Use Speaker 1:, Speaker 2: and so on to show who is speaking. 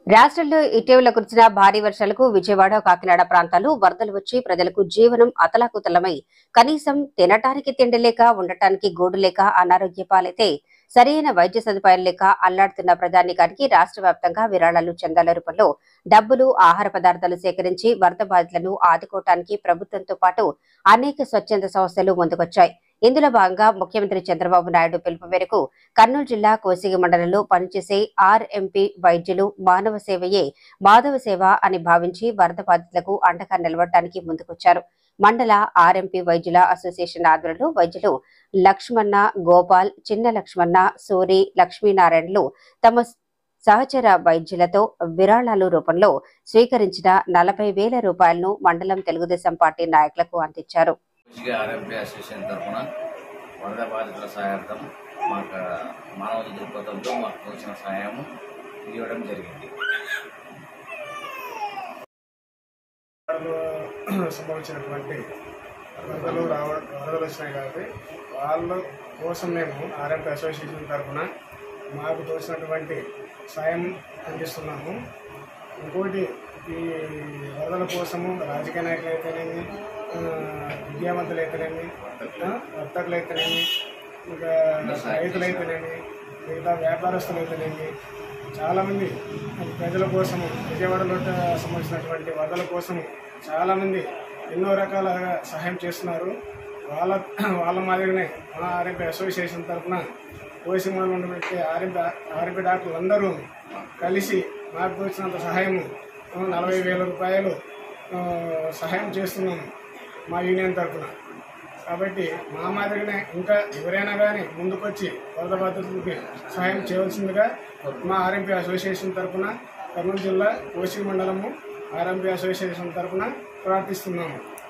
Speaker 1: రాష్ట్రంలో ఇటీవల కురిసిన భారీ వర్షాలకు విజయవాడ కాకినాడ ప్రాంతాలు వరదలు వచ్చి ప్రజలకు జీవనం అతలాకుతలమై కనీసం తినటానికి తిండి లేక ఉండటానికి గూడు లేక అనారోగ్య పాలైతే సరైన వైద్య సదుపాయం లేక అల్లాడుతున్న ప్రజానీకానికి రాష్ట్ర వ్యాప్తంగా విరాళాలు చందాల రూపంలో డబ్బులు ఆహార పదార్థాలు సేకరించి వరద బాధితులను ఆదుకోవటానికి ప్రభుత్వంతో పాటు అనేక స్వచ్ఛంద సంస్థలు ముందుకొచ్చాయి ఇందులో భాగంగా ముఖ్యమంత్రి చంద్రబాబు నాయుడు పిలుపు మేరకు కర్నూలు జిల్లా కోసిగి మండలంలో పనిచేసే ఆర్ఎంపీ వైద్యులు మానవ సేవయే మాధవ సేవ అని భావించి వరద బాధితులకు అండగా నిలవడానికి ముందుకొచ్చారు మండల ఆర్ఎంపీ వైద్యుల అసోసియేషన్ ఆధ్వర్యంలో వైద్యులు లక్ష్మణ గోపాల్ చిన్న లక్ష్మణ సూరి లక్ష్మీనారాయణలు తమ సహచర వైద్యులతో విరాళాలు రూపంలో స్వీకరించిన నలభై వేల రూపాయలను మండలం తెలుగుదేశం పార్టీ నాయకులకు అందించారు
Speaker 2: కృషిగా ఆరోగ్య అసోసియేషన్ తరఫున వరద బాధితుల సహాయార్థం మాకు మానవ దృక్పథంతో మాకు తోచిన సహాయం ఇవ్వడం జరిగింది
Speaker 3: వరదలు సంభవించినటువంటి వరదలు రావ వరదలు వచ్చినాయి కాబట్టి వాళ్ళ కోసం మేము ఆర్ఎంపీ అసోసియేషన్ తరఫున మాకు తోచినటువంటి సాయం అందిస్తున్నాము ఇంకోటి ఈ వరదల కోసము రాజకీయ నాయకులు అయితేనేమి ఆ, విద్యావంతులు అయితేనేమి ఆ, వర్తకులు అయితేనేమి ఇంకా రైతులు అయితేనేమి మిగతా వ్యాపారస్తులు అయితేనేమి చాలామంది ప్రజల కోసము విజయవాడలో సంబంధించినటువంటి వరదల కోసము చాలామంది ఎన్నో రకాలుగా సహాయం చేస్తున్నారు వాళ్ళ వాళ్ళ మాదిరిగానే మన ఆర్ఎంపీ అసోసియేషన్ తరఫున కోసిమాలో ఉన్నటువంటి ఆర్ఎంపీ ఆర్ఎంపీ డాక్టర్లు అందరూ కలిసి మాకు వచ్చినంత సహాయము ఆ, నలభై వేల రూపాయలు ఆ, సహాయం చేస్తున్నాము మా యూనియన్ తరఫున కాబట్టి మా మాదిరిగానే ఇంకా ఎవరైనా కానీ ముందుకొచ్చి వరద బాధితులకి సహాయం చేయవలసిందిగా మా ఆర్ఎంపీ అసోసియేషన్ తరఫున కర్నూలు జిల్లా కోసి మండలము ఆర్ఎంపీ అసోసియేషన్ తరఫున ప్రార్థిస్తున్నాము